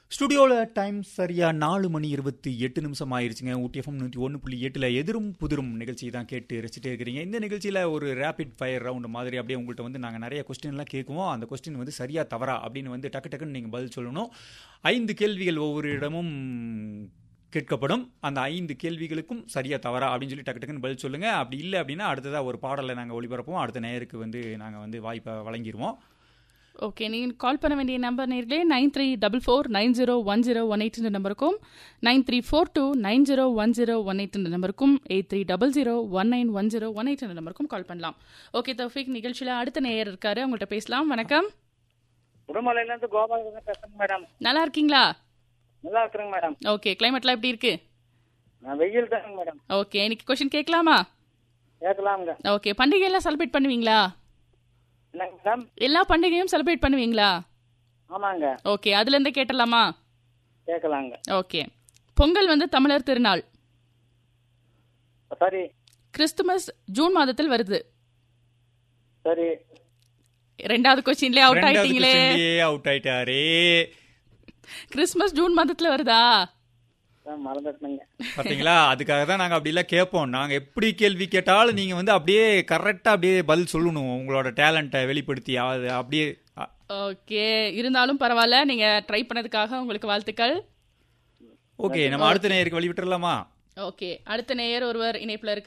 ஸ்டுடியோவில் டைம் சரியா நாலு மணி இருபத்தி எட்டு நிமிஷம் ஆயிருச்சுங்க ஊட்டி எஃப்எம் நூற்றி ஒன்று புள்ளி எட்டில் எதிரும் புதிரும் நிகழ்ச்சி தான் கேட்டு ரசிச்சுட்டே இருக்கிறீங்க இந்த நிகழ்ச்சியில் ஒரு ரேபிட் ஃபயர் ரவுண்ட் மாதிரி அப்படியே உங்கள்கிட்ட வந்து நாங்கள் நிறைய கொஸ்டின்லாம் கேட்குவோம் அந்த கொஸ்டின் வந்து சரியா தவறா அப்படின்னு வந்து டக்கு டக்குன்னு நீங்கள் பதில் சொல்லணும் ஐந்து கேள்விகள் ஒவ்வொரு இடமும் கேட்கப்படும் அந்த ஐந்து கேள்விகளுக்கும் சரியா தவறா அப்படின்னு சொல்லி டக்கு டக்குன்னு பதில் சொல்லுங்க அப்படி இல்லை அப்படின்னா அடுத்ததாக ஒரு பாடலை நாங்கள் ஒளிபரப்போம் அடுத்த நேயருக்கு வந்து நாங்கள் வந்து வாய்ப்பை வழங்கிடுவோம் ஓகே நீங்கள் கால் பண்ண வேண்டிய நம்பர் நேர்களே nine three double four nine zero one zero one eight நம்பருக்கும் nine three four two nine zero one zero one eight நம்பருக்கும் eight three double zero one nine one zero one eight நம்பருக்கும் call பண்ணலாம் okay Taufiq நிகழ்ச்சியில் அடுத்த நேயர் இருக்காரு அவங்கள்ட்ட பேசலாம் வணக்கம் உடுமலையில இருந்து கோபாலகிருஷ்ணன் பேசுறேங்க மேடம் நல்லா இருக்கீங்களா நல்லா இருக்கிறேங்க மேடம் ஓகே கிளைமேட்லாம் எப்படி இருக்கு நான் வெயில் தாங்க மேடம் ஓகே இன்னைக்கு கொஸ்டின் கேட்கலாமா கேட்கலாமுங்க ஓகே பண்டிகையெல்லாம் செலிப்ரேட் பண்ணுவீங்களா என்னங்க மேடம் எல்லா பண்டிகையும் செலிப்ரேட் பண்ணுவீங்களா ஆமாங்க ஓகே அதுலேருந்தே கேட்டலாமா கேட்கலாங்க ஓகே பொங்கல் வந்து தமிழர் திருநாள் சரி கிறிஸ்துமஸ் ஜூன் மாதத்தில் வருது சரி ரெண்டாவது கொஸ்டின்லயே அவுட் ரெண்டாவது ஆயிட்டீங்களே questionலயே அவுட் ஆயிட்டாரே கிறிஸ்துமஸ் ஜூன் மாதத்துல வருதா அதான் மறந்துட்டேங்க பாத்தீங்களா அதுக்காக தான் நாங்க அப்படி எல்லாம் கேட்போம் நாங்க எப்படி கேள்வி கேட்டாலும் நீங்க வந்து அப்படியே கரெக்டா அப்படியே பதில் சொல்லணும் உங்களோட டேலண்ட்டை வெளிப்படுத்தி அது அப்படியே அ- ஓகே இருந்தாலும் பரவாயில்ல நீங்க ட்ரை பண்ணதுக்காக உங்களுக்கு வாழ்த்துக்கள் ஓகே நம்ம அடுத்த நேயருக்கு வழி விட்டுறலாமா ஓகே அடுத்த நேயர் ஒருவர் இணைப்புல